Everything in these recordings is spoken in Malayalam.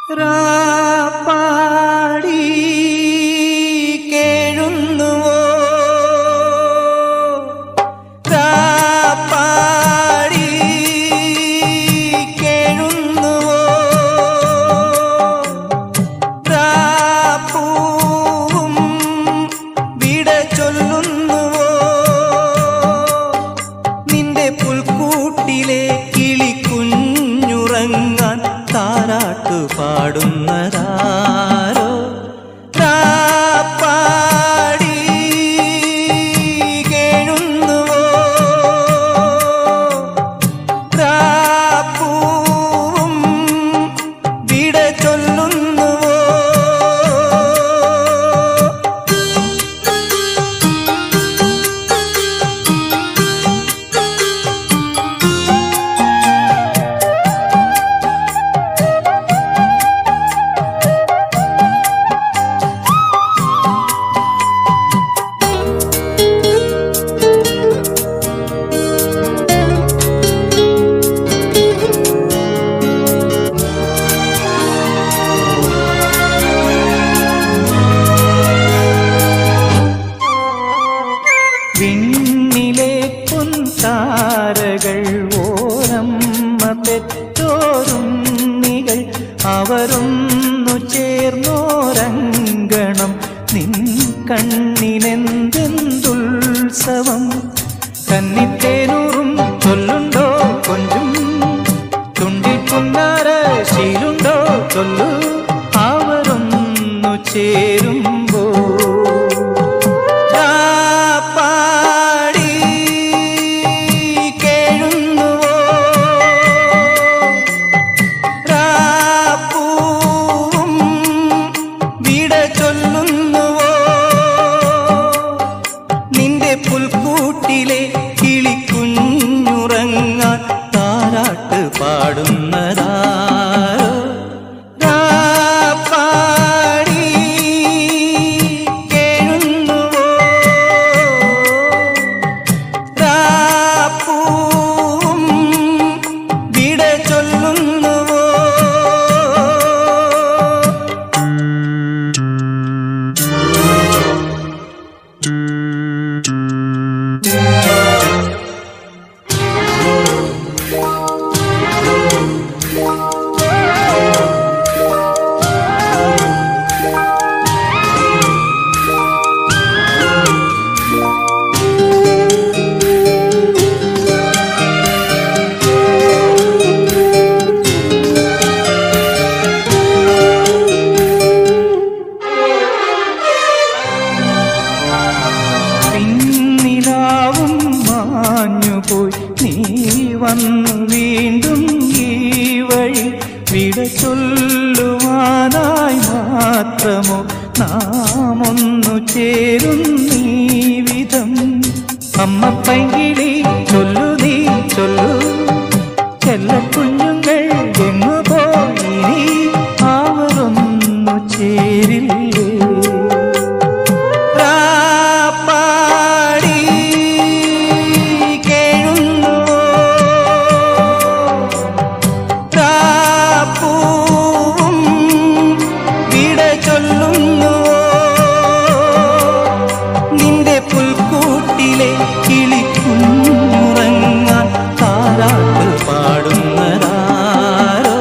രാപ്പാടി കേഴുന്നുവോ രാപ്പാടി കേഴുന്നുവോ രാപ്പൂവും വിട ചൊല്ലുന്നുവോ നിന്റെ പുൽക്കൂട്ടിലെ കിളി കുഞ്ഞുറങ്ങാൻ താരാട്ടു പാടുന്നതാരോ രാപ്പാടി കേഴുന്നുവോ രാപ്പൂവും വിട ചൊല്ലുന്നുവോ വിണ്ണിലെ പൊൻതാരകൾ ഓരമ്മ പെറ്റോരുണ്ണികൾ അവരൊന്നു ചേർന്നോരങ്കണം നിൻ കണ്ണിനെന്തെന്തുത്സവം കന്നിത്തേനൂറും ചൊല്ലുണ്ടോ കൊഞ്ചും ചുണ്ടിൽ പൊന്നാര ശീലുണ്ടോ ചൊല്ലു അവരൊന്നു ചേരുമ്പോ പാടി കേഴുന്നുവോ രാപ്പൂവും വിട ചൊല്ലുന്നുവോ നിന്റെ പുൽക്കൂട്ടിലെ കിളിക്കുഞ്ഞുറങ്ങാൻ താരാട്ട് പാടുന്നതാരോ രാപ്പാടി കേഴുന്നുവോ രാപ്പൂവും വിട ചൊല്ലുന്നുവോ പിന്നിലാവും മാഞ്ഞുപോയി നീ വന്നു വീണ്ടും ഈ വഴി വിട ചൊല്ലുവാനായി മാത്രമോ നാം ഒന്നു ചേരുന്നീ വിധം അമ്മ പൈകിളി ചൊല്ലു നീ ചൊല്ലു ചെല്ലക്കുഞ്ഞുങ്ങൾ എങ്ങു പോയി നീ അവരൊന്നു ചേരില്ലേ രാപ്പാടി കേഴുന്നുവോ രാപ്പൂവും വിട ചൊല്ലുന്നുവോ നിന്റെ പുൽക്കൂട്ടിലെ കിളിക്കുന്നുറങ്ങാൻ താരാട്ട് പാടുന്നതാരോ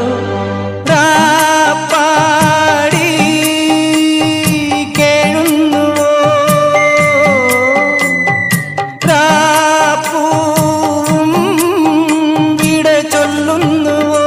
രാപ്പാടി കേഴുന്നുവോ രാപ്പൂവും വിട ചൊല്ലുന്നുവോ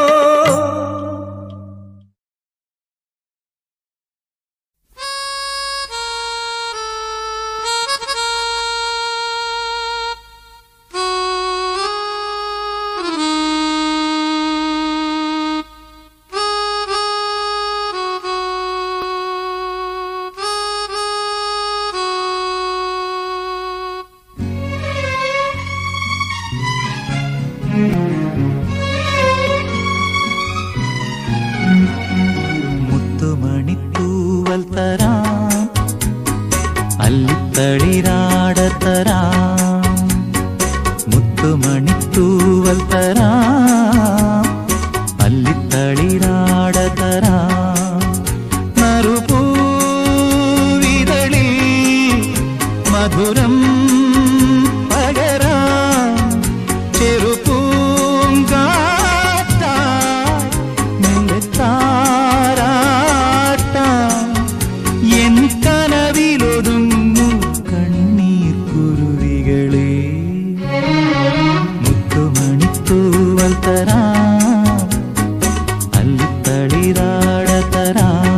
മുത്തുമണിത്തൂവൽ തരാം അല്ലിത്തളിരാട തരാം മുത്തുമണിത്തൂവൽ തരാം അല്ലിത്തളിരാട തരാം മധുരം പകരാം ചെറുപൂങ്കാറ്റായി നിന്റെ താരാട്ടാം എൻ കനവിലൊതുങ്ങു കണ്ണീർ കുരുവികളെ മുത്തുമണിത്തൂവൽ തരാം അല്ലിത്തളിരാട തരാം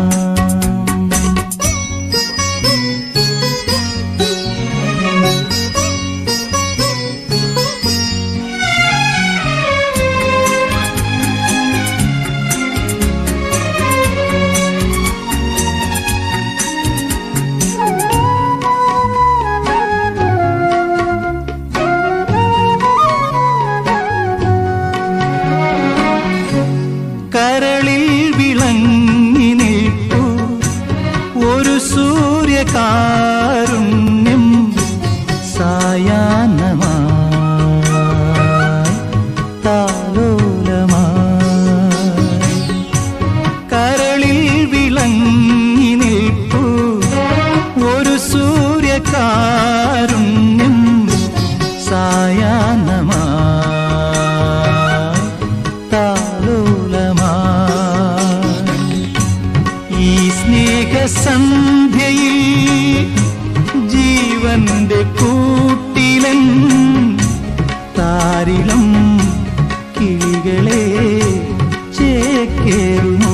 കരളിൽ വിളങ്ങി നിൽപ്പു ഒരു സൂര്യകാരുണ്യം സായാഹ്നമായി താലോലമായി കരളിൽ വിളങ്ങി നിൽപ്പു ഒരു സൂര്യകാരുണ്യം സായാഹ്നമായി താലോലമായി ഈ സ്നേഹസന്ധ്യയിൽ ജീവന്റെ കൂട്ടിലൻ താരിളം കിളികളെ ചേക്കേറുന്നു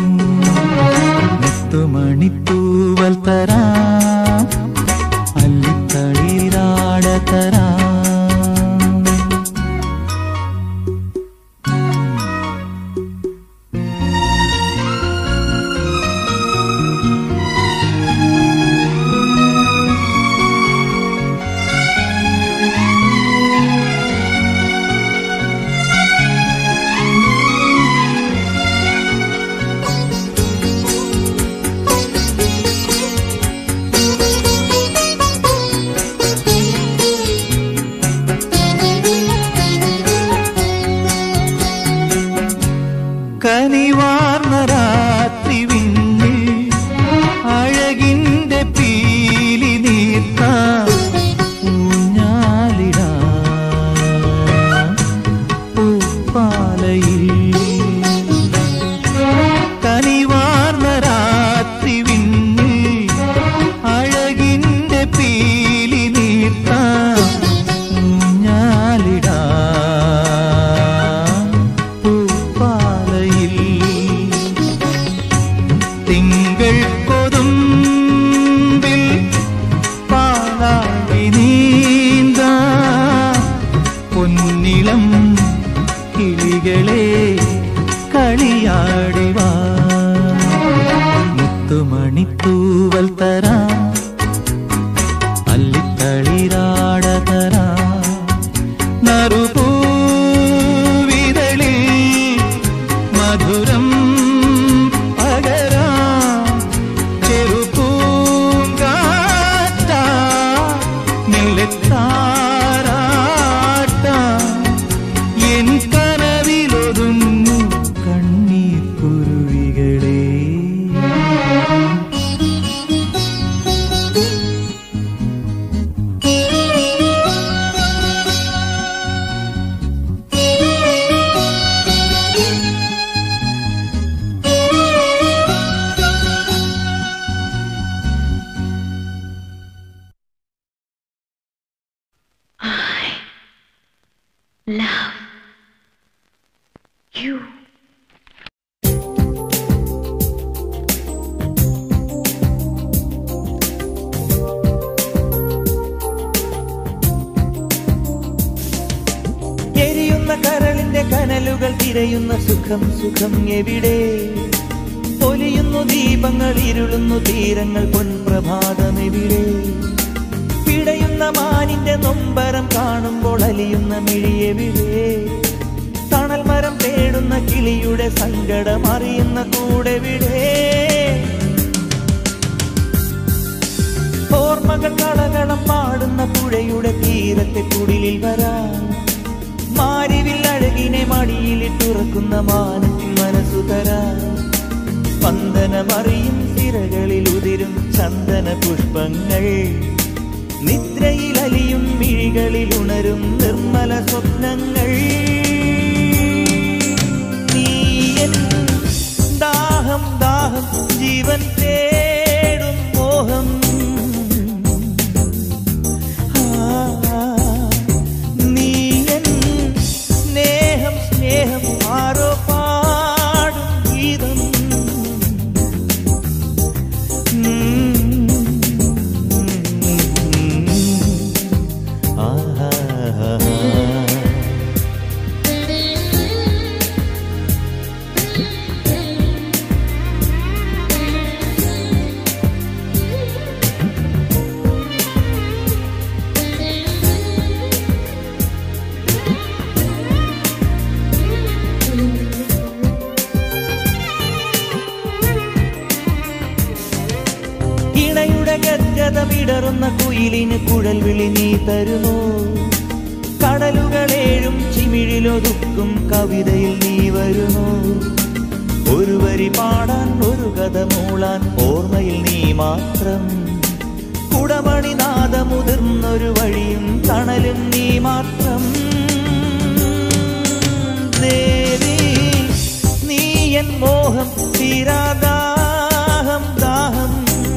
മുത്തുമണിത്തൂവൽ തരാം അല്ലിത്തളിരാട തരാം കനിവാർന്ന രാത്രി വിണ്ണിൽ അഴകിന്റെ പീലി നീർത്ത ഊഞ്ഞാലിടാ പൂപ്പാലയിൽ കനിവാർന്ന രാത്രി വിണ്ണിൽ അഴകിന്റെ പീലി നീർത്ത ഊഞ്ഞാലിടാ പൂപ്പാലയിൽ തിങ്കൾ കൊതുമ്പിൽ പാലാഴി നീന്ത പൊന്നിളം കിളികളെ കളിയാടിവാ മുത്തുമണിത്തൂവൽ തരാം അല്ലിത്തളിരാട തരാം നറുപൂവിതളിൽ മധുരം പകരാം ചെറുപൂങ്കാറ്റാ നെല്ലെത്താരാട്ടാ എൻ കനവിലൊതുങ്ങു കണ്ണീർ കുരുവികളെ love you. എരിയുന്ന കരളിന്റെ കനലുകൾ തിരയുന്ന സുഖം സുഖം എവിടെ പൊലിയുന്നു ദീപങ്ങൾ ഇരുളുന്നു തീരങ്ങൾ പൊൻപ്രഭാതം എവിടെ പിടയുന്ന മാനിന്റെ നൊമ്പരം കാണുമ്പോൾ അലിയുന്ന മിഴിയെവിടെ തണൽ മരം തേടുന്ന കിളിയുടെ സങ്കടം അറിയുന്ന കൂടെവിടെ ഓർമ്മകൾ കളകളം പാടുന്ന പുഴയുടെ തീരത്തെ കുടിലിൽ വരാം മാരിവിൽ അഴകിനെ മടിയിലിട്ടുറക്കുന്ന മാനത്തിൽ മനസ്സു തരാം സ്പന്ദനമറിയും സിരകളിൽ ഉതിരും ചന്ദന പുഷ്പങ്ങൾ നിദ്രയിലലിയും മിഴികളിൽ ഉണരും നിർമ്മല സ്വപ്നങ്ങൾ നീയൻ ദാഹം ദാഹം ജീവൻ തേടും മോഹം ആ, നീയൻ സ്നേഹം സ്നേഹം ആരോ പാടും ഗീതം ആഹാ ഇണയുടെ ഗദ്ഗതമിടറുന്ന കുയിലിന് കുഴൽ വിളി നീ തരുമോ കടലുകളേഴും ചിമിഴിലൊതുക്കും കവിതയിൽ നീ വരുമോ ഒരു വരി പാടാൻ ഒരു കഥ മൂളാൻ ഓർമ്മയിൽ നീ മാത്രം കുടമണി നാദമുതിർന്നൊരു വഴിയും തണലും നീ മാത്രം ദേവി നീ എൻ മോഹം തീരാദാഹം ദാഹം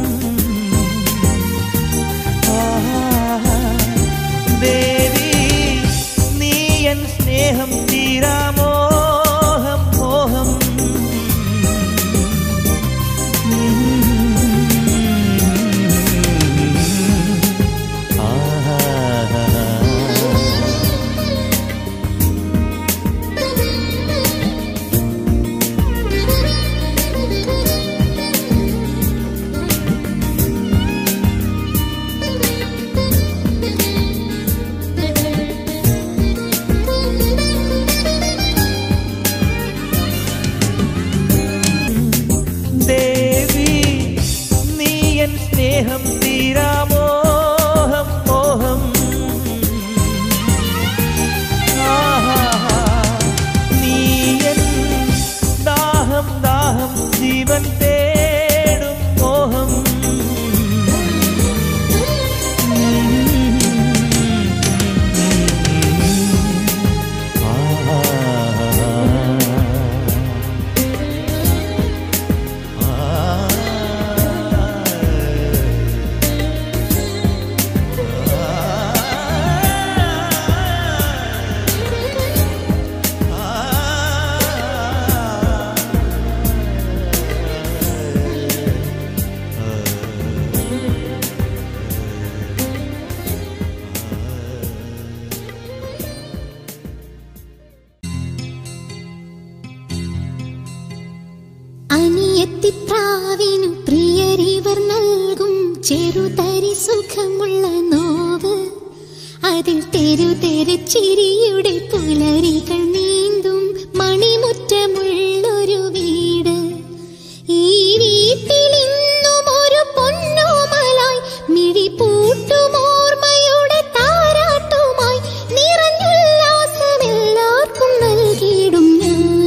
ആഹാ. ദേവി നീ എൻ സ്നേഹം തീരാമോഹം മോഹം ആഹാ ദേവി നീ എൻ സ്നേഹം തീരാമോഹം മോഹം ആഹാ. നീ എൻ ദാഹം ദാഹം ജീവൻ തേടും മോഹം ആഹാ. അനിയത്തിപ്രാവിനു പ്രിയരിവർ നൽകും ചെറുതരി സുഖമുള്ള നോവ് അതിൽ തെരു തെരച്ചിരിയുടെ പുലരികൾ നീന്തും മണിമുറ്റമുള്ളൊരു വീട് ഈ വീട്ടിൽ ഇന്നും ഒരു പൊന്നോമലായി മിഴി പൂട്ടുമോർമ്മയുടെ താരാട്ടുമായി നിറഞ്ഞുല്ലാസമെല്ലാവർക്കും നൽകിയിടും ഞാൻ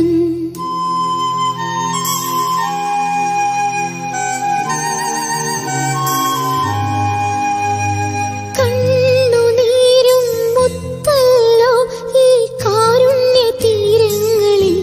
കണ്ണുനീരും മുത്തല്ലോ ഈ കാരുണ്യ തീരങ്ങളിൽ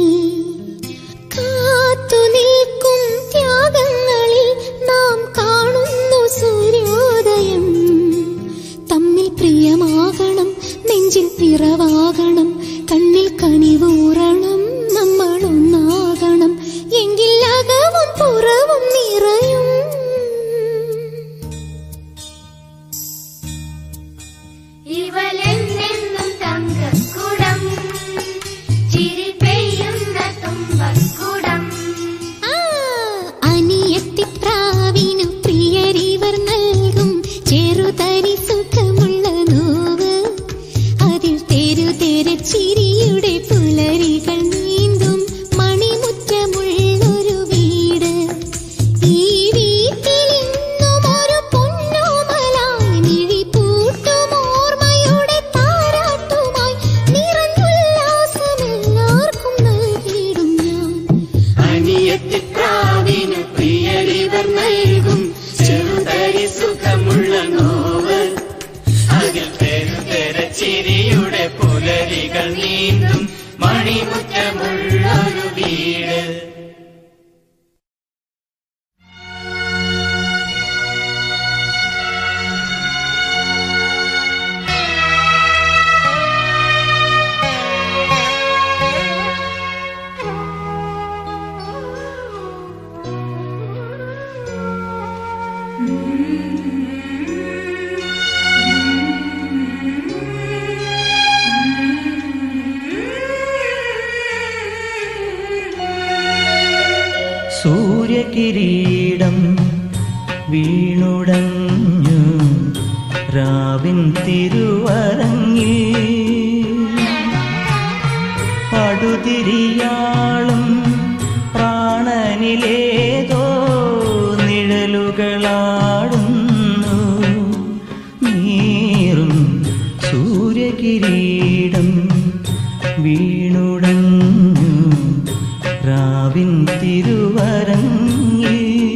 കാത്തു നിൽക്കും ത്യാഗങ്ങളിൽ നാം കാണുന്നു സൂര്യോദയം തമ്മിൽ പ്രിയമാകണം നെഞ്ചിൽ പിറവാകണം കണ്ണിൽ കനിവൂറണം നമ്മൾ ഒന്നാകണം എങ്കിൽ അകവും പുറവും നിറയും ഇവലെന്നെന്നും തങ്കക്കുടം ചിരി പെയ്യുന്ന തുമ്പക്കുടം ആ, അനിയത്തിപ്രാവിനു പ്രിയരിവർ നൽകും ചെറുതരി സുഖമുള്ള നോവ് അതിൽ തെരു തെര മണിമുറ്റമുള്ളൊരു വീട് സൂര്യകിരീടം വീണുടഞ്ഞു രാവിൻ തിരുവരങ്ങിൽ പടുതിരിയാളും പ്രാണനിലേതോ നിഴലുകളാടുന്നു നീറും സൂര്യകിരീടം വീണുടഞ്ഞു രാവിൻ തിരുവരങ്ങിൽ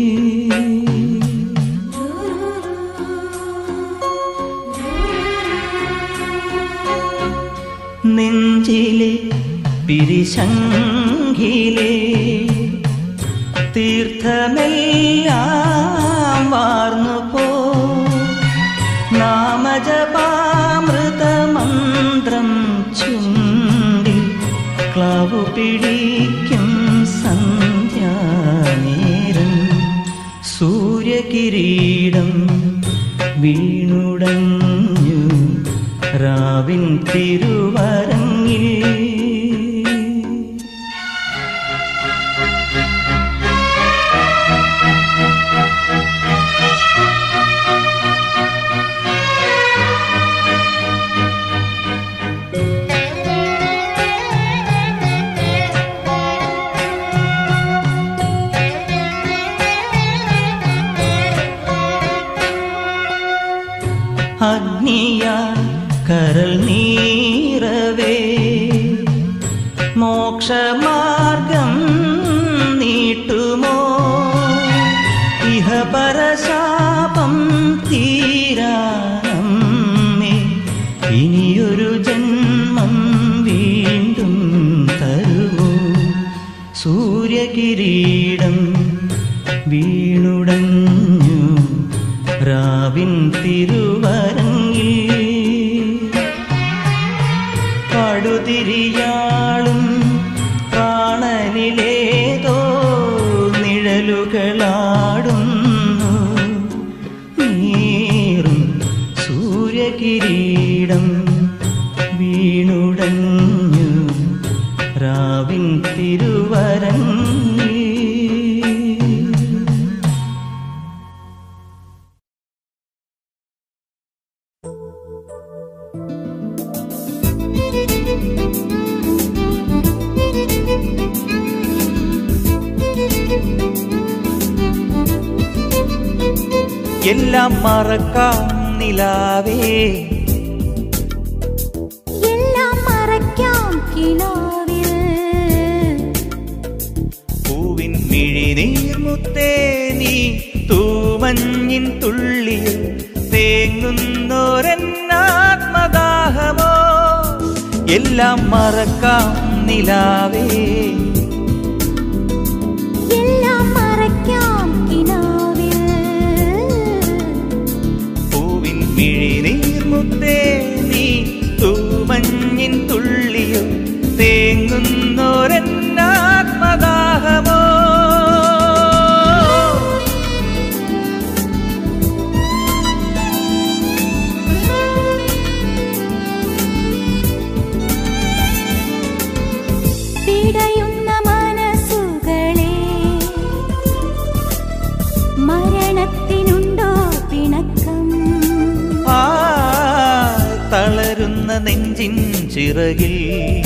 നെഞ്ചിലെ പിരിശങ്കിലെ തീർത്ഥമെല്ലാം വാർന്നു പോ നാമജപാമൃതമന്ത്രം ചുണ്ടിൽ ക്ലാവു പിടിക്കും സന്ധ്യാനേരം സൂര്യകിരീടം വീണുടഞ്ഞു രാവിൻ തിരുവരങ്ങിൽ അഗ്നിയ കരൽ നീറവേ മോക്ഷമാർഗം നീട്ടുമോ ഇഹ പരശാപം തീരാനമ്മേ ഇനിയൊരു ജന്മം വീണ്ടും തരുമോ സൂര്യകിരീടം വീണുടഞ്ഞു രാവിൻ തിരുവരങ്ങിൽ പടുതിരിയാളും പ്രാണനിലേതോ നിഴലുകളാടുന്നു നീറും സൂര്യകിരീടം വീണുടഞ്ഞു രാവിൻ തിരുവരങ്ങിൽ എല്ലാം മറക്കാം നിലാവേ എല്ലാം മറയ്ക്കാം കിനാവിൽ പൂവിൻ മിഴിനീർമുത്തേ നീ തൂമഞ്ഞിൻ തുള്ളിയിൽ തേങ്ങുന്നൊരെന്നാത്മദാഹമോ എല്ലാം മറക്കാം നിലാവേ എല്ലാം മറയ്ക്കാം കിനാവിൽ പൂവിൻ മിഴിനീർമുത്തേ നീ തൂമഞ്ഞിൻ തുള്ളിയിൽ തേങ്ങുന്നൊരെന്നാത്മദാഹമോ പിടയുന്ന മനസ്സുകളെ മരണത്തിനുണ്ടോ പിണക്കം ആ തളരുന്ന നെഞ്ചിൻ ചിറകിൽ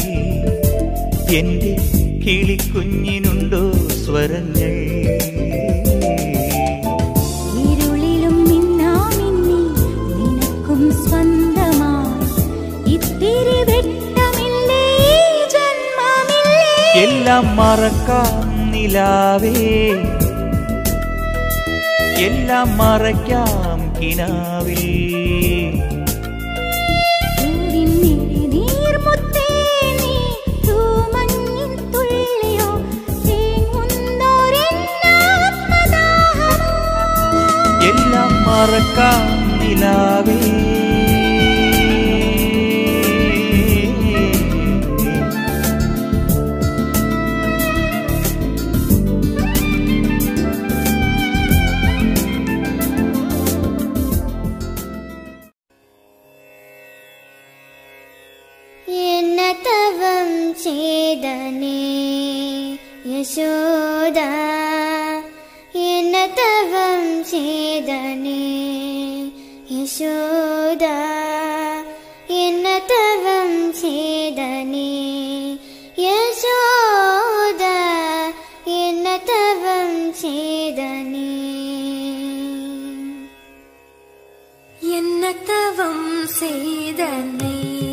എന്റെ കിളിക്കുഞ്ഞിനുണ്ടോ സ്വരങ്ങൾ ഇരുളിലും മിന്നാമിന്നി നിനക്കും സ്വന്തമായി ഇത്തിരി വെട്ടമില്ലേ ഈ ജന്മമില്ലേ എല്ലാം മറക്കാം നിലാവേ എല്ലാം മറയ്ക്കാം കിനാവിൽ പൂവിൻ മിഴിനീർമുത്തേ നീ തൂമഞ്ഞിൻ ചെയ്തനേ യശോദ എന്നതവം ചെയ്തനേ യശോദ എന്നതവം ചെയ്തനേ യശോദ എന്നതവം ചെയ്തനേ എന്നതവം செய்தனை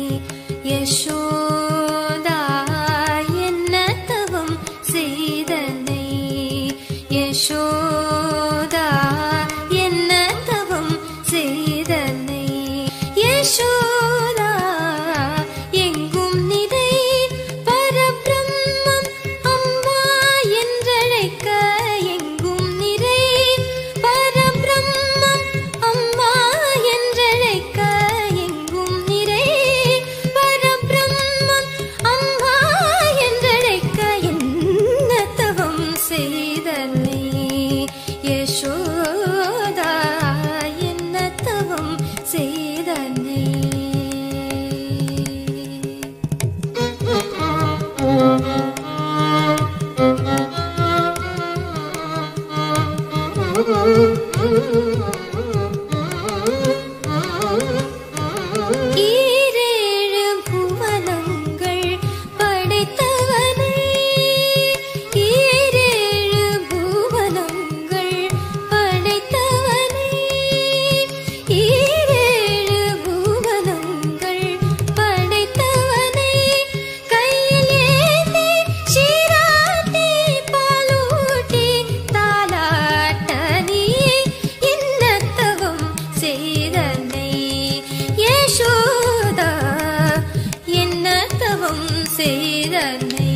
யசோதா என்னதவம் செய்தனை யசோதா என்னதவம் செய்தனை யசோதா எங்கும் நிறை பரபிரம்மம் அம்மா என்றழைக்க எங்கும் நிறை பரபிரம்மம் அம்மா என்றழைக்க எங்கும் நிறை பரபிரம்மம் அம்மா என்றழைக்க என்ன தவம் செய்தனை யசோதா என்ன தவம் செய்தனை ஈரேழு புவனங்கள் படைத்தவனை ஈரேழு புவனங்கள் படைத்தவனை ஈரேழு புவனங்கள் படைத்தவனை கையில் ஏந்தி சீராட்டி பாலூட்டி தாலாட்ட நீ இன்னத்தவம் செய்தனை யசோதா என்னத்தவம் செய்தனை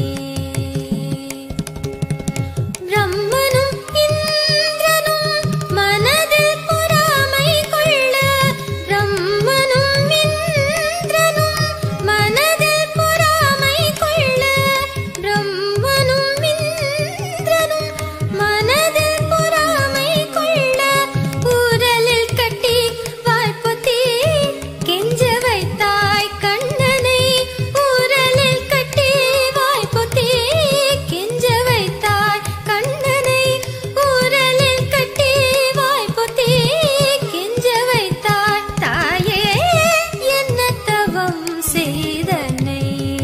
பிரம்மனும் இந்திரனும் மனதில் பொறாமை கொள்ள பிரம்மனும் இந்திரனும் மனதில் பொறாமை கொள்ள பிரம்மனும் இந்திரனும் மனதில் பொறாமை கொள்ள ஊரலில் கட்டி வாய்ப்பொத்தி கெஞ்ச வைத்தாய் கண்ணனை ஊரலில் கட்டி வாய்ப்பொத்தி கெஞ்ச வைத்தாய் கண்ணனை ஊரலில் கட்டி வாய்ப்பொத்தி கெஞ்ச வைத்தாய் தாயே என்ன தவம் செய்தனை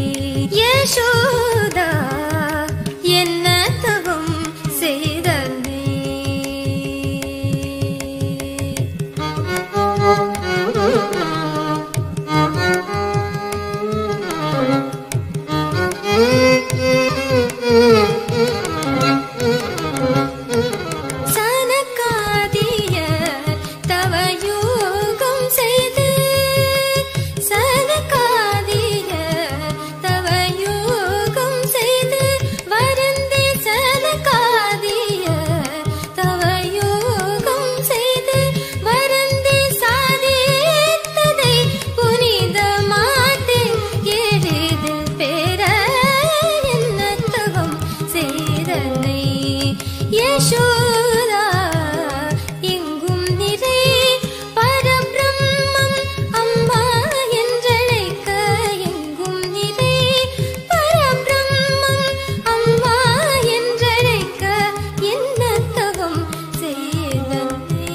யசோதா என்ன தவம் செய்தனை சனகாதிய தவ யோகம் செய்து சனகாதிய தவ யோகம் செய்து வருந்தி சனகாதிய தவ யோகம் செய்து வருந்தி சாதித்ததை புனித மாட்டு எளிதில் பெற என்ன தவம் செய்தனை யசோதா எங்கும் நிறை பரபிரம்மம் அம்மா என்றழைக்க எங்கும் நிறை பரபிரம்மம் அம்மா என்றழைக்க என்ன தவம் செய்தனை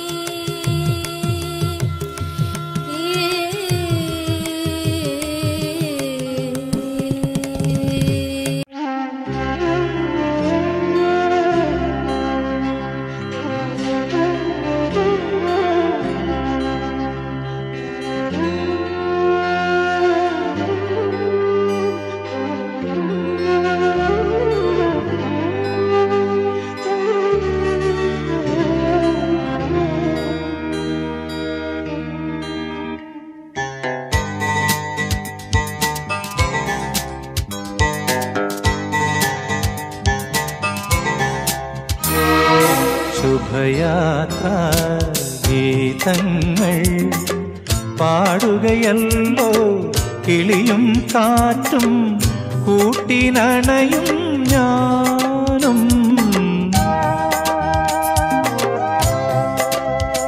ശുഭയാത്ര ഗീതങ്ങൾ പാടുകയല്ലോ കിളിയും കാറ്റും കൂട്ടിനണയും ഞാനും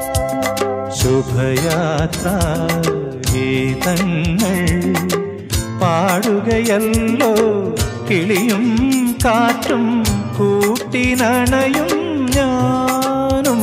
ശുഭയാത്ര ഗീതങ്ങൾ പാടുകയല്ലോ കിളിയും കാറ്റും കൂട്ടിനണയും ഞാനും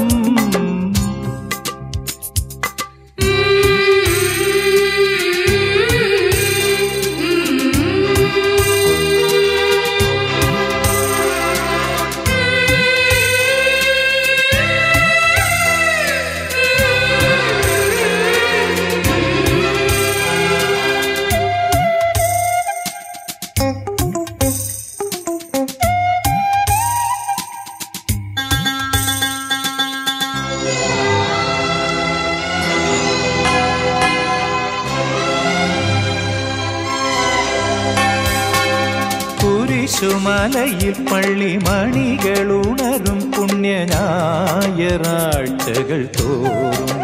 കുരിശുമലയിൽ പള്ളിമണികളുണരും പുണ്യനായറാഴ്ചകൾ തോറും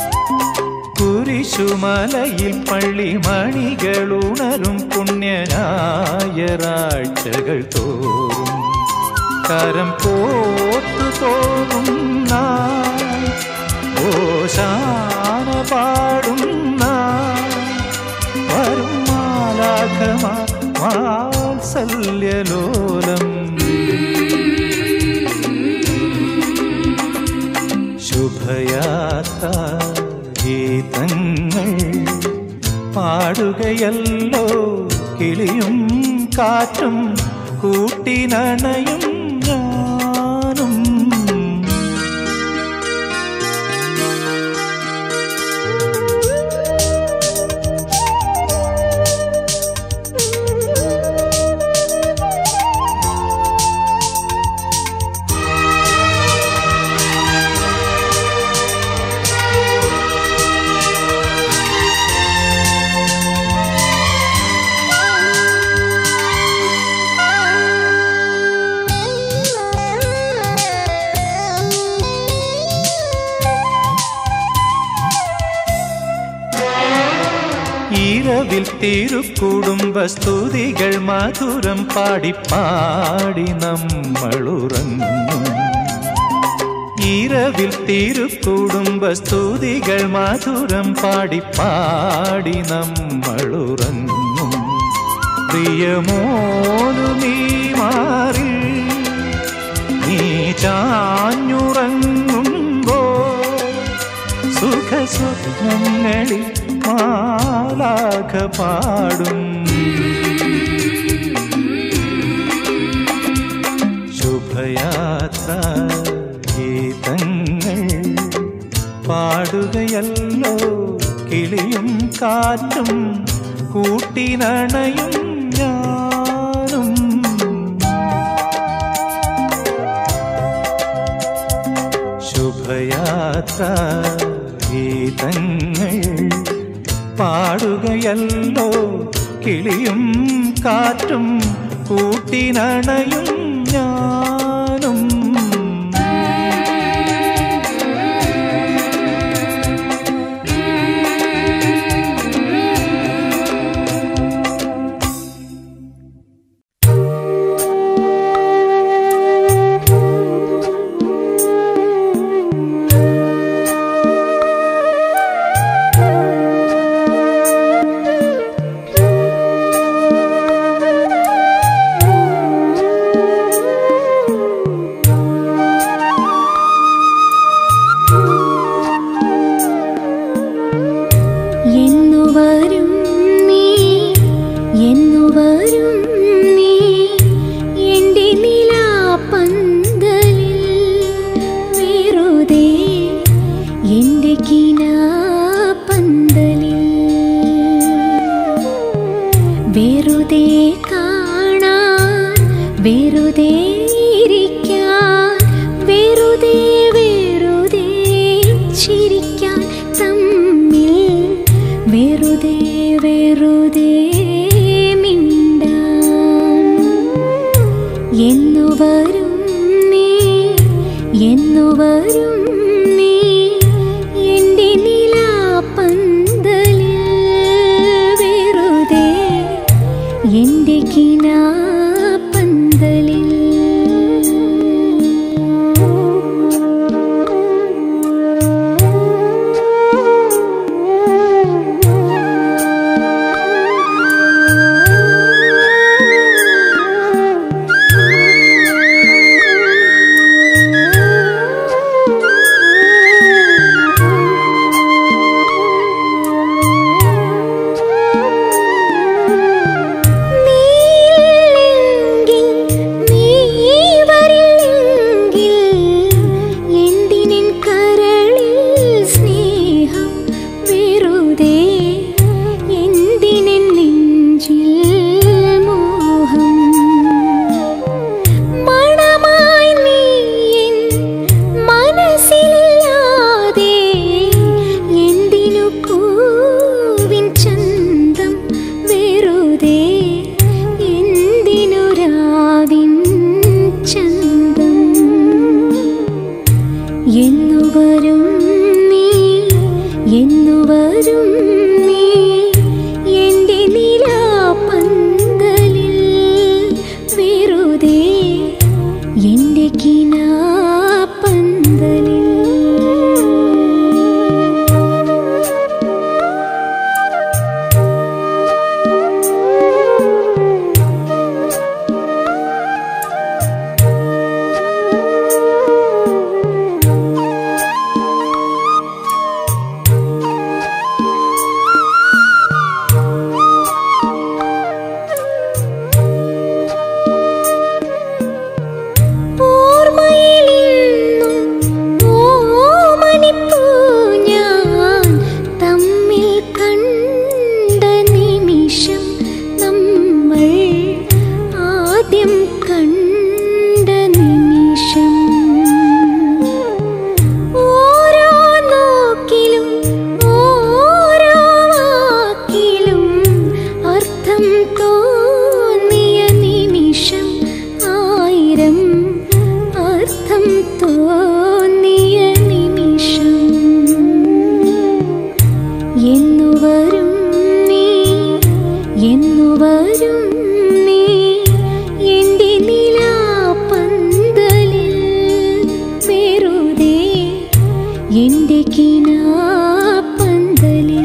കുരിശുമലയിൽ പള്ളിമണികളുണരും പുണ്യനായറാഴ്ചകൾ തോറും കരം കോർത്തു പോകും നാൾ ഓശാന പാടും നാൾ വരും മാലാഖമാ വാത്സല്യലോലം ശുഭയാത്ര ഗീതങ്ങൾ പാടുകയല്ലോ കിളിയും കാറ്റും കൂട്ടിനണയും ഞാനും ഇരവിൽ തിരുക്കുടുംബ സ്തുതികൾ മധുരം പാടി പാടി നമ്മളുറങ്ങും ഇരവിൽ തിരുക്കുടുംബ സ്തുതികൾ മധുരം പാടി പാടി നമ്മളുറങ്ങും പ്രിയമോനുമീ മാറിൽ നീ ചാഞ്ഞുറങ്ങുമ്പോ സുഖസ്വപ്നങ്ങളിൽ മാലാഖ പാടും ശുഭയാത്ര ഗീതങ്ങൾ പാടുകയല്ലോ കിളിയും കാറ്റും കൂട്ടിനണയും ഞാനും ശുഭയാത്ര ഗീതങ്ങൾ പാടുകയല്ലോ കിളിയും കാറ്റും കൂട്ടിനണയും ഞാനും എന്നു വരും നീ എന്നു വരും നീ എൻ്റെ നിലാപ്പന്തലിൽ വെറുതെ എൻ്റെ കിനാപ്പന്തലിൽ വെറുതെ കാണാൻ വെറുതെ ഇരിക്കാൻ വെറുതെ വെറുതെ ചിരിക്കാൻ തമ്മിൽ വെറുതെ വെറുതെ മിണ്ടാൻ എന്നു വരും നീ എന്നു വരും നീ എൻ്റെ നിലാപ്പന്തലിൽ വെറുതെ എൻ്റെ കിനാപ്പന്തലിൽ എന്നു വരും നീ എൻ്റെ നിലാപ്പന്തലിൽ വെറുതെ എൻ്റെ കിനാപ്പന്തലിൽ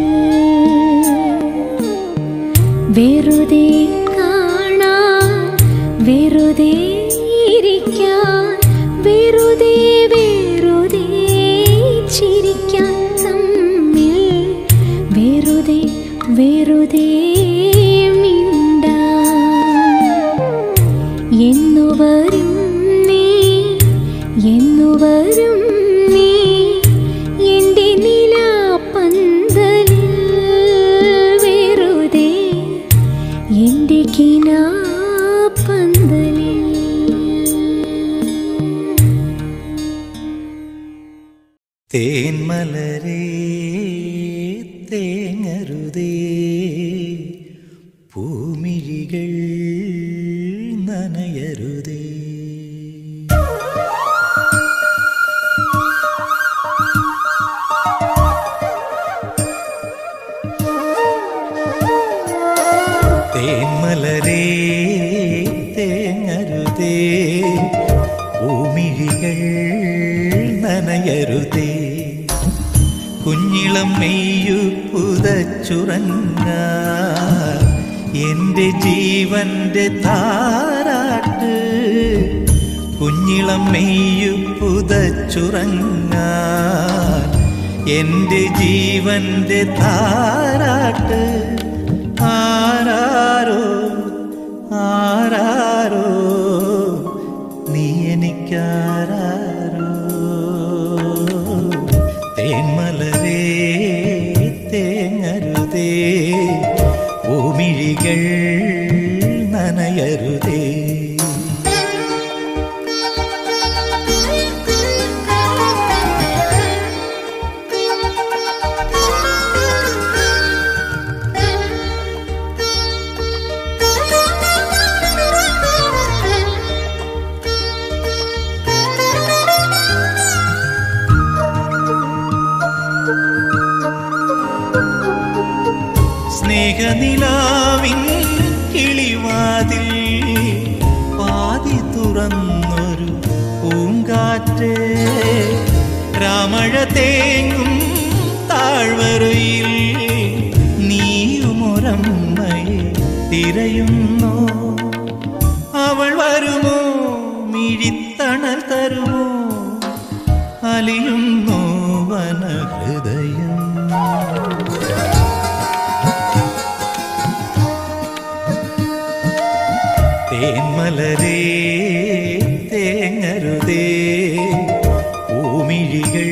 വെറുതെ കാണാൻ വെറുതെ ഇരിക്കാൻ വെറുതെ വെറുതെ ചിരിക്കാൻ തമ്മിൽ വെറുതെ വെറുതെ മിണ്ടാൻ എന്നു വരും നീ എന്നു വരും നീ എൻ്റെ നിലാപ്പന്തലിൽ വെറുതെ എൻ്റെ കിനാപ്പന്തലിൽ തേന്മലരേ തേങ്ങരുതേ പൂമിഴികൾ നനയരുതേ തേന്മലരേ തേങ്ങരുതേ ഭൂമിഴികൾ നനയരുതേ കുഞ്ഞിളം മെയ്യു പുതച്ചുറങ്ങ എൻ്റെ ജീവന്റെ താരാട്ട് കുഞ്ഞിളം മെയ്യു പുതച്ചുറങ്ങ എൻ്റെ ജീവന്റെ താരാട്ട് ആരാരോ ആരാരോ നീ എനിക്കാരോ തേന്മലരേ തേങ്ങരുതേ ഭൂമിഴികൾ നനയരുതേ സ്നേഹനിലാവിൻ കിളിവാതിൽ പാതി തുറന്നൊരു പൂങ്കാറ്റ് രാമഴ തേങ്ങും താഴ്വരയിൽ നീയുമൊരമ്മയെ തിരയുന്നോ അവൾ വരുമോ മിഴിത്തണൽ തരുമോ അലിയുന്നോ വനഹൃദയം തേന്മലരേ തേങ്ങരുതേ പൂമിഴികൾ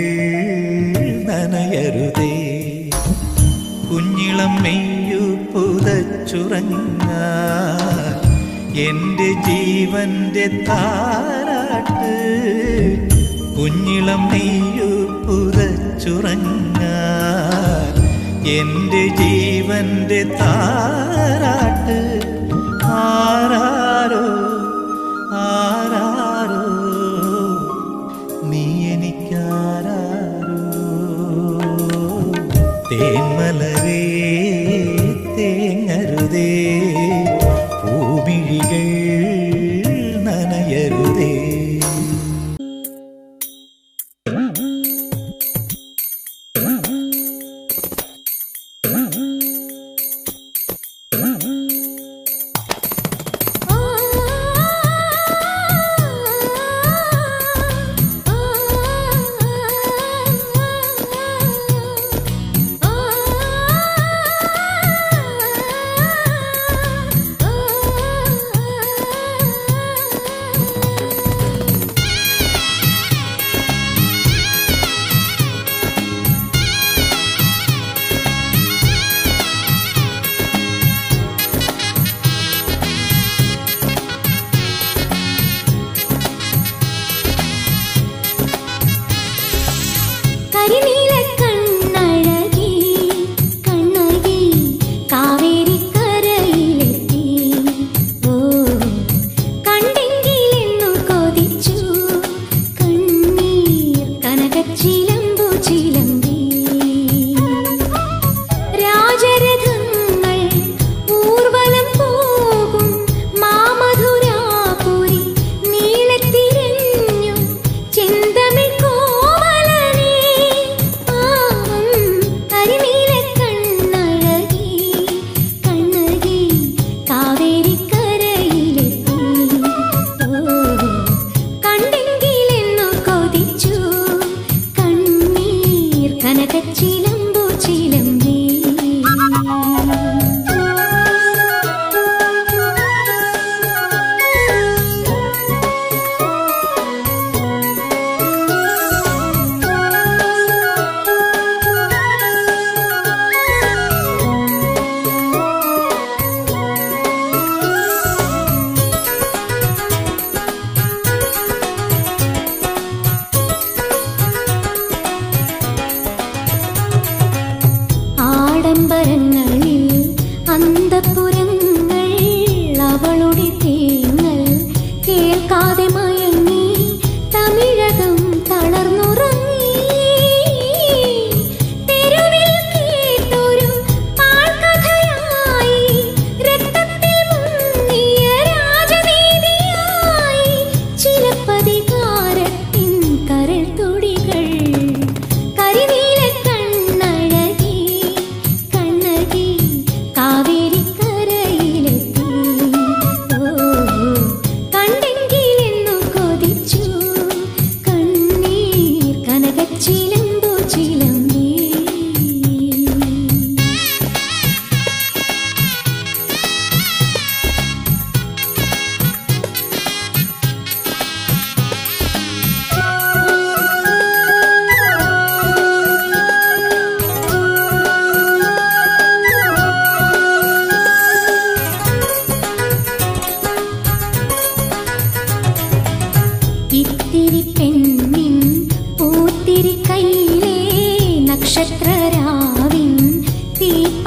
നനയരുതേ കുഞ്ഞിളം മെയ്യു പുതച്ചുറങ്ങ എൻ്റെ ജീവന്റെ താരാട്ട് കുഞ്ഞിളം മെയ്യു പുതച്ചുറങ്ങ എൻ്റെ ജീവന്റെ താരാട്ട് ആരാരോ ആരാരോ നീ എനിക്കാരോ തേന്മലരേ തേങ്ങരുതേ പൂമിഴികൾ നനയരുതേ ആ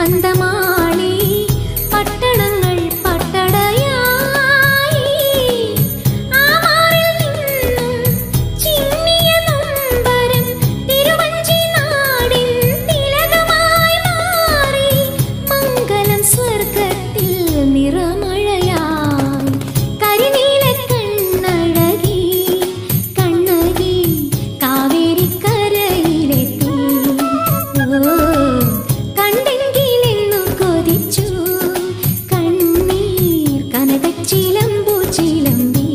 അന്തമാളി പട്ടണങ്ങൾ പട്ടടയായി ആമാറിൽ നിന്നും ചിമ്മിയ നൊമ്പരം തിരുവഞ്ചി നാടിൻ തിലകമായി മാറി മംഗലം സ്വർഗത്തിൽ നിറമഴയായി കരിനീല കണ്ണഴകി കണ്ണകി കാവേരിക്കരയിലെത്തി ഓ കണ്ടെങ്കിലെന്നു കൊതിച്ചു കണ്ണീർ കനകച്ചിലമ്പു ചിലമ്പി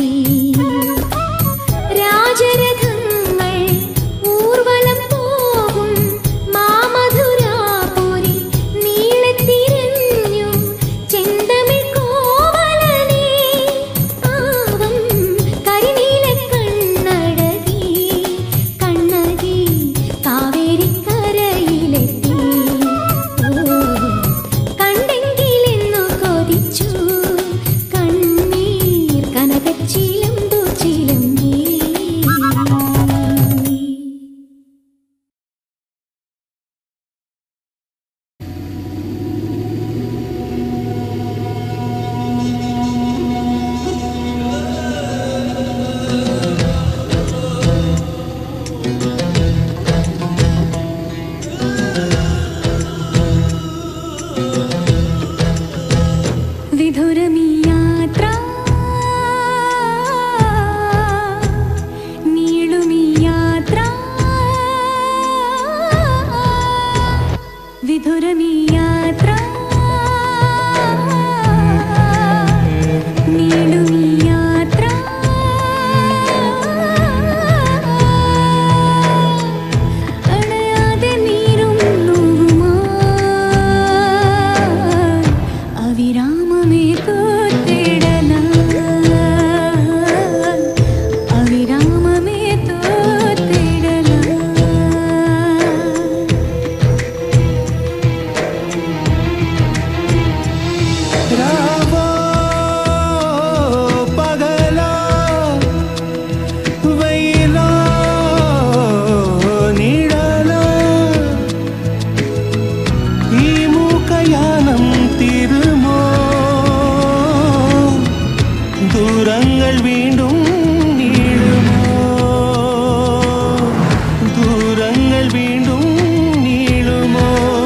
രാജരഥങ്ങൾ ഊർവലം പോകും മാമധുരാപുരി നീളത്തിരഞ്ഞു ചെന്തമിഴ് കോവലനെ പാവം കരിനീല കണ്ണഴകി കണ്ണകി കാവേരിക്കരയിലെത്തി ഓ കണ്ടെങ്കിലെന്നു കൊതിച്ചു കണ്ണീർ കനകച്ചിലമ്പു ചിലമ്പി വിധുരമീ യാത്ര നീളുമീ യാത്ര വിധുരമീ യാത്ര നീളുമീ യാത്ര അണയാതെ നീരും അവിരാമമേ തോത്തിടല അവിരാമമേ തോത്തിടല രാവോ പകലോ വെയിലോ നിഴലോ ഈ മൂക്കയാനം തീരുമോ ദൂരങ്ങൾ വീണ്ടും നീളുമോ ദൂരങ്ങൾ വീണ്ടും നീളുമോ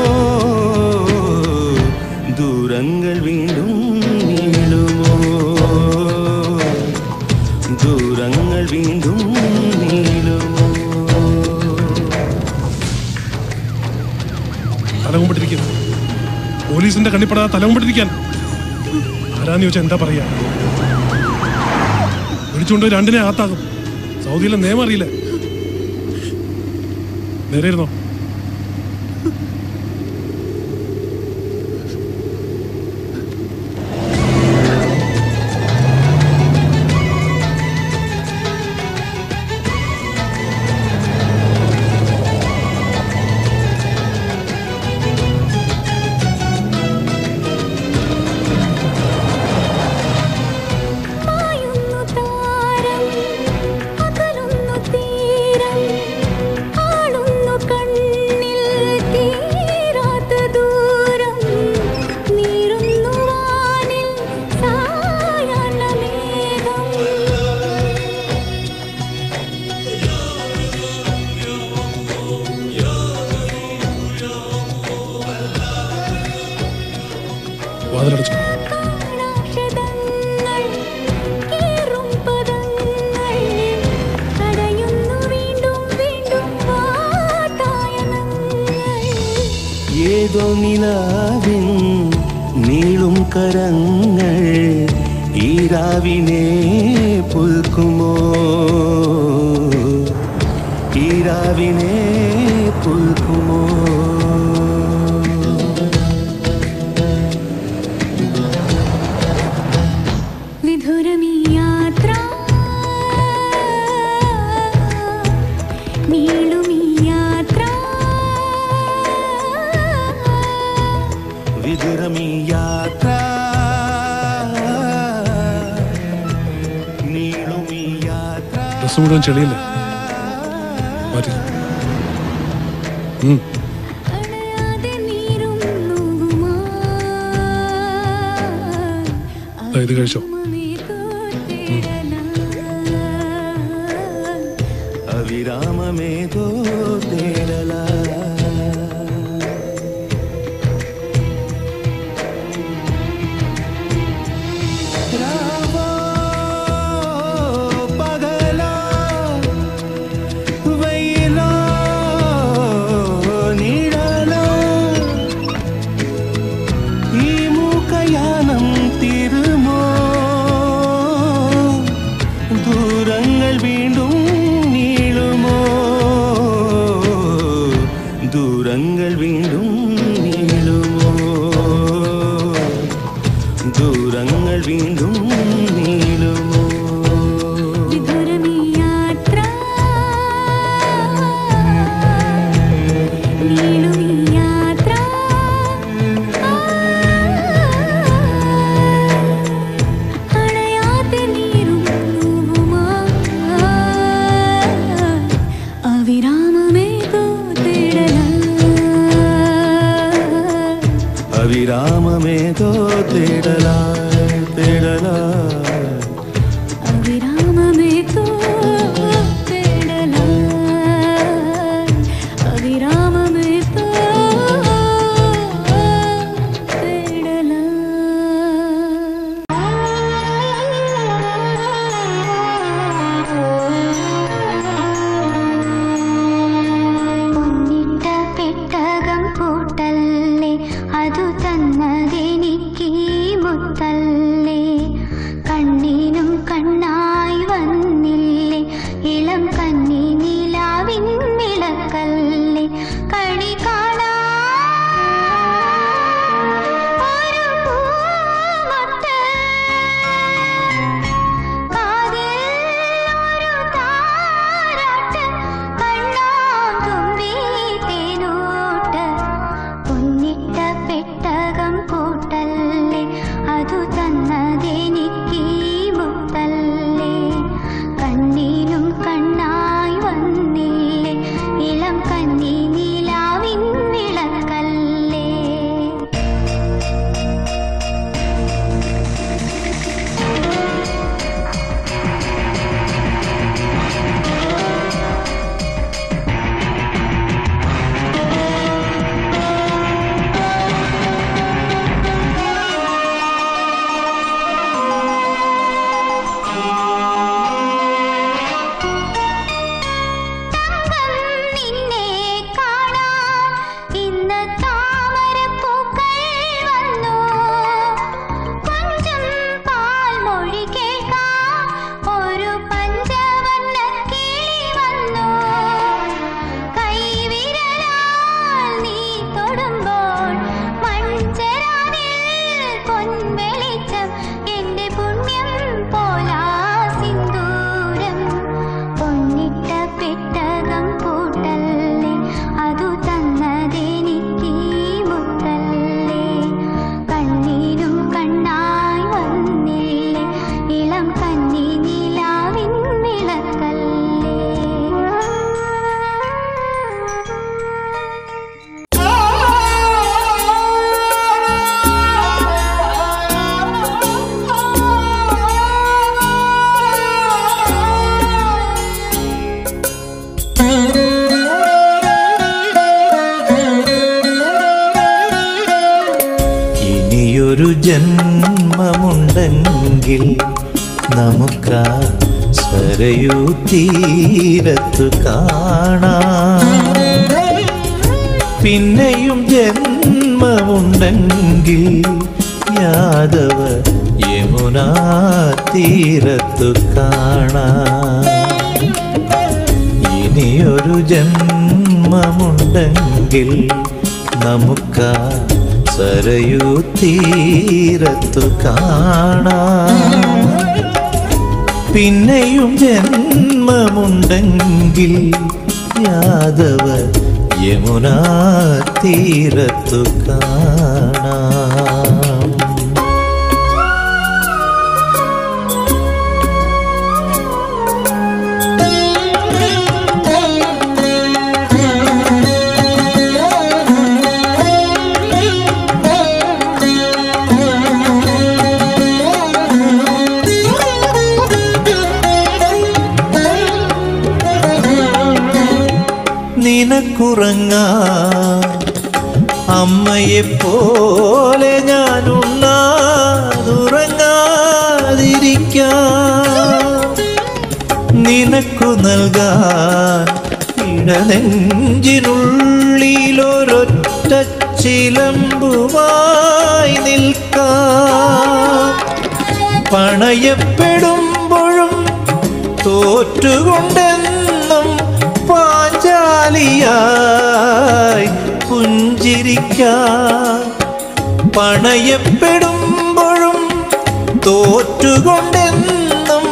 ദൂരങ്ങൾ വീണ്ടും നീളുമോ ദൂരങ്ങൾ വീണ്ടും നീളുമോ തലകുമ്പിട്ടിരിക്കാൻ പോലീസിന്റെ കണ്ണിപ്പെടാതെ തലകുമ്പിട്ടിരിക്കാൻ ആരാന്ന് ചോദിച്ചാൽ എന്താ പറയാ വിളിച്ചുകൊണ്ട് രണ്ടിനെ ആത്താകും സൗദിയിലെ നിയമം അറിയില്ല നേരെ ഇരുന്നോ മായുന്നു താരം അകലുന്നു തീരം ആളുന്നു കണ്ണിൽ തീരാത്ത ദൂരം നീറുന്നു വാനിൽ സായാഹ്ന മേഘം വാതിലടച്ചു കാണാക്ഷതങ്ങൾ കീറും പദങ്ങൾ തടയുന്നു വീണ്ടും വീണ്ടും വാതായനങ്ങൾ ഏതോ നിലാവിൻ നീളും കരങ്ങൾ ഈരാവിനെ പുൽക്കുമോ ഈരാവിനെ പുൽക്കുമോ വിധുരമീ യാത്ര നീളുമീ യാത്ര വിതുരമീ യാത്ര നീളുമീ യാത്ര ഡ്രസ് മുഴുവൻ ചെളിയല്ലേ മാറ്റി ഉം അണയാതെ നീറുന്നു ദാ ഇത് കഴിച്ചോ అవిరామమేదో తేరలా రావో పగలా వెయ్యిలో నీడలో ఈ మూకయానం തിരുമോ ദൂരങ്ങൾ വീണ്ടും നീളുമോ ദൂരങ്ങൾ വീണ്ടും നീളുമോ ദൂരങ്ങൾ വീണ്ടും നീളുമോ വിദുരമീ യാത്ര നീളുമീ യാത്ര അണയാതെ നീരും തൂവുമാ അവിരാമമേതോ തേടല അവിരാമമേതോ തേടലാ തേടലാ അവിരാമമേതോ തേടല അവിരാമമേതോ തേടല പൊന്നിട്ട പെട്ടകം പൂട്ടല്ലേ അതു തന്നതെനിക്ക് മുത്തല്ലേ കണ്ണിനും കണ്ണായി വന്നില്ലേ ഇളം കന്നി നിലാവിൻ വിളക്കല്ലേ കണി കാണാ ഒരു പൂമൊട്ട് കാതിൽ ഒരു താരാട്ട് കണ്ണാം തുമ്പി തേനൂട്ട് പൊന്നിട്ട പെട്ടകം പൂട്ടല്ലേ അതു തന്നതെനിക്ക് മുത്തല്ലേ കണ്ണീനും കണ്ണായി വന്നില്ലേ ഇളം കന്നി നിലാവിൻ വിളക്കല്ലേ തങ്കം നിന്നെ കാണാൻ ഇന്ന് താമരപ്പൂക്കൾ വന്നു കൊഞ്ചം പാൽമൊഴി കേൾക്കാൻ ഒരു പഞ്ചവർണ്ണ കിളി വന്നു കൈവിരലാൽ നീ തൊടുമ്പോൾ മൺചെരാതിൽ പൊൻവെളിച്ചം എന്റെ പുണ്യം പോലാ സിന്ദൂരം പൊന്നിട്ട പെട്ടകം പൂട്ടല്ലേ അതു തന്നതെനിക്ക് മുത്തല്ലേ കണ്ണീരും കണ്ണായി വന്നില്ലേ ഇളം കന്നി നിലാവിൻ ഇനിയൊരു ജന്മമുണ്ടെങ്കിൽ നമുക്കാ സരയൂ തീരത്തു കാണാം പിന്നെയും ജന്മമുണ്ടെങ്കിൽ യാദവ യമുനാ തീരത്തു കാണാം ഇനിയൊരു ജന്മമുണ്ടെങ്കിൽ നമുക്കാ സരയൂ തീരത്തു കാണാം പിന്നെയും ജന്മമുണ്ടെങ്കിൽ യാദവ യമുനാ തീരത്തു കാണാം Thank you. എനിക്കുറങ്ങാൻ അമ്മയെപ്പോലെ ഞാൻ ഉണ്ണാതുറങ്ങാതിരിക്കാം നിനക്കു നൽകാൻ ഇടനെഞ്ചിനുള്ളിലൊരൊറ്റ ചിലമ്പുമായി നിൽക്കാം പണയപ്പെടുമ്പോഴും തോറ്റുകൊണ്ടെന്നും പാഞ്ചാലിയായി പുഞ്ചിരിക്കാം പണയപ്പെടുമ്പോഴും തോറ്റുകൊണ്ടെന്നും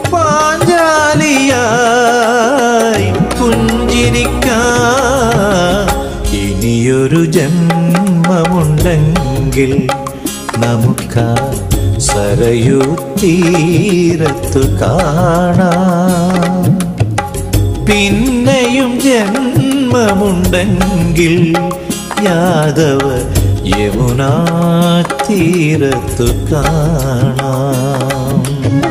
പാഞ്ചാലിയായി പുഞ്ചിരിക്കാം ഇനിയൊരു ജന്മമുണ്ടെങ്കിൽ നമുക്ക് സരയൂ തീരത്തു കാണാം പിന്നെയും ജന്മമുണ്ടെങ്കിൽ യാദവ യമുനാ തീരത്തു കാണാം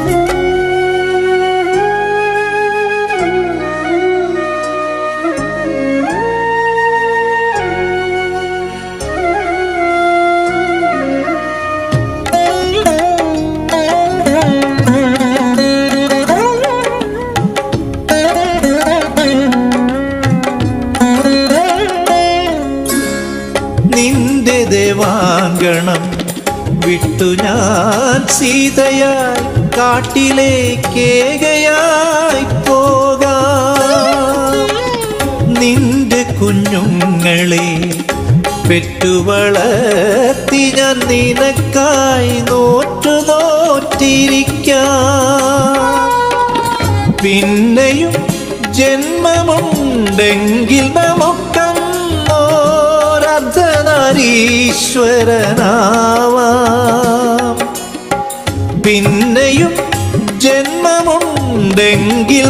നിന്റെ ദേവാങ്കണം വിട്ടു ഞാൻ സീതയായി കാട്ടിലേക്കേകയായി പോകാം നിന്റെ കുഞ്ഞുങ്ങളെ പെറ്റുവളർത്തി ഞാൻ നിനക്കായി നോറ്റു നോറ്റിരിക്കാം പിന്നെയും ജന്മമുണ്ടെങ്കിൽ നമുക്കന്നോരർദ്ധനാരീശ്വരനാവാം പിന്നെയും ജന്മമുണ്ടെങ്കിൽ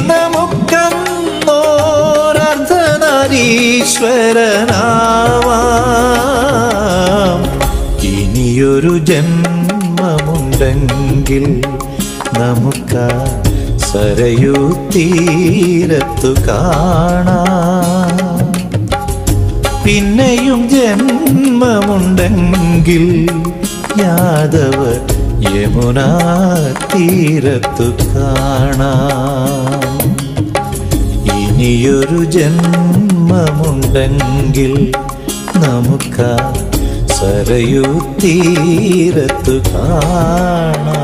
നമുക്കന്നോരർദ്ധനാരീശ്വരനാവാം ഇനിയൊരു ജന്മമുണ്ടെങ്കിൽ നമുക്ക് സരയൂ തീരത്തു കാണാം പിന്നെയും ജന്മമുണ്ടെങ്കിൽ യാദവ യമുനാ തീരത്തു കാണാം ഇനിയൊരു ജന്മമുണ്ടെങ്കിൽ നമുക്ക് സരയൂ തീരത്തു കാണാം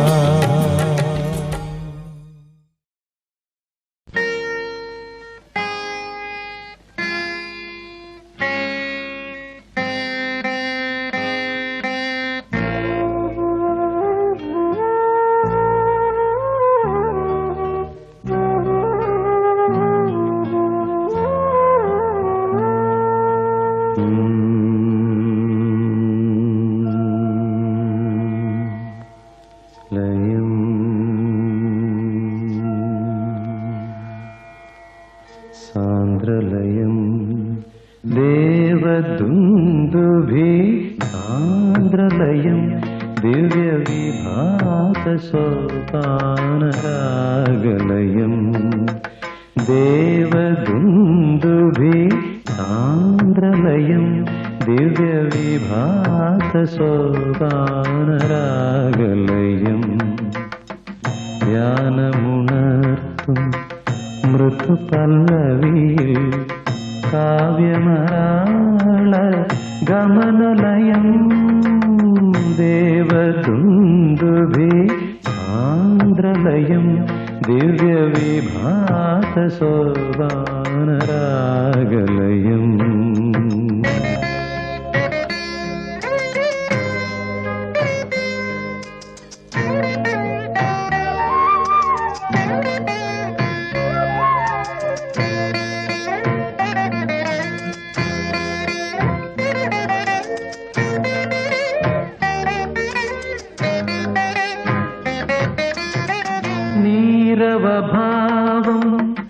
ലയം സാന്ദ്രലയം ദേവദുന്ദുഭി സാന്ദ്രലയം ദിവ്യവിഭാസോപാനരാഗലയം ദേവദുന്ദുഭി സാന്ദ്രലയം ദിവ്യവിഭാസോപാനരാഗലയം ധ്യാനമുണർത്തും മൃദുപല്ലവിയിൽ കാവ്യമരാള ഗമനലയം ദേവദുന്ദുഭി ആന്ധ്രലയം ദിവ്യവിഭാസോപാനരാഗലയം നീരവഭാവം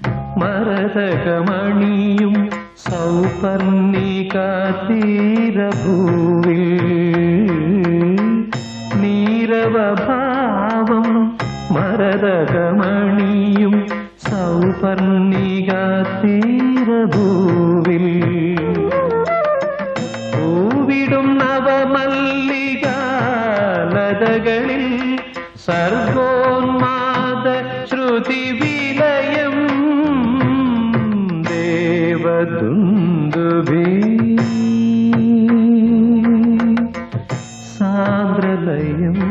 മരതകമണിയും സൗപർണിക തീരഭൂവിൽ നീരവഭാവം മരതകമണിയും സൗപർണിക തീരഭൂവിൽ ലതകളിൽ സർഗോന്മാദ ശ്രുതി വിലയം ദേവദുന്ദുഭി സാന്ദ്രലയം